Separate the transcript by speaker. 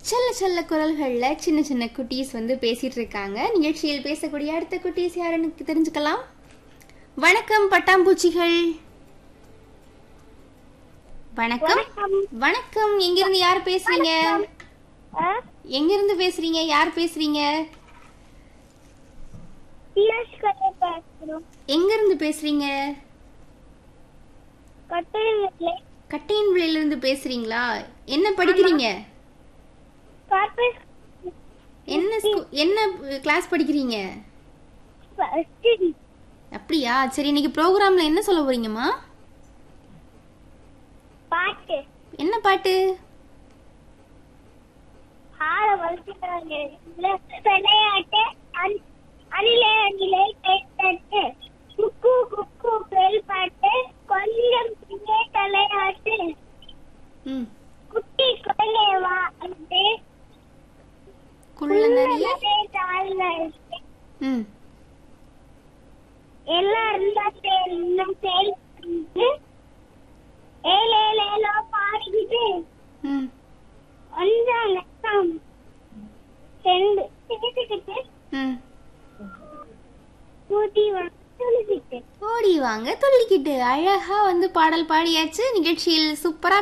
Speaker 1: செல்ல செல்ல குரல்கள்ல சின்ன சின்ன குட்டீஸ் வந்து பேசிட்டு இருக்காங்க நிகழ்ச்சியில் பேசக்கூடிய அடுத்த குட்டீஸ் யாருன்னு தெரிஞ்சுக்கலாம் வணக்கம் பட்டாம்பூச்சிகள் வணக்கம் வணக்கம் எங்கிருந்து யார் பேசுறீங்க எங்கிருந்து பேசுறீங்க யார் பேசுறீங்க எங்கிருந்து பேசுறீங்க கட்டையன்விளையில இருந்து பேசுறீங்களா என்ன படிக்கிறீங்க என்ன ஸ்கூ- என்ன கிளாஸ் படிக்கிறீங்க அப்படியா சரி இன்னைக்கு ப்ரோக்ராம்ல என்ன சொல்ல போறீங்கம்மா
Speaker 2: பாட்டு
Speaker 1: என்ன பாட்டு
Speaker 2: ஆள வளர்த்துக்கிறாங்க விளையாட்டு அணி- அணிலே அணிலே கேட்டு குக்கு குக்கு பெல் பாட்டு கொஞ்சம் சிங்கே தலையாட்டு
Speaker 1: ம்
Speaker 2: குட்டி குழந்தை வா வந்து
Speaker 1: குள்ள நிறைய
Speaker 2: தாழ்வாயிட்டு
Speaker 1: ம்
Speaker 2: எல்லாரும் தான் இன்னும் சேர்ந்து ஏழேலேலோ பாடிக்கிட்டு
Speaker 1: ம்
Speaker 2: கொஞ்சம் நேரம் சென்று சிரிச்சுக்கிட்டு
Speaker 1: ம்
Speaker 2: ஊட்டி வந்து சொல்லிக்கிட்டு
Speaker 1: ஓடி வாங்க துள்ளிக்கிட்டு அழகா வந்து பாடல் பாடியாச்சு நிகழ்ச்சியில் சூப்பரா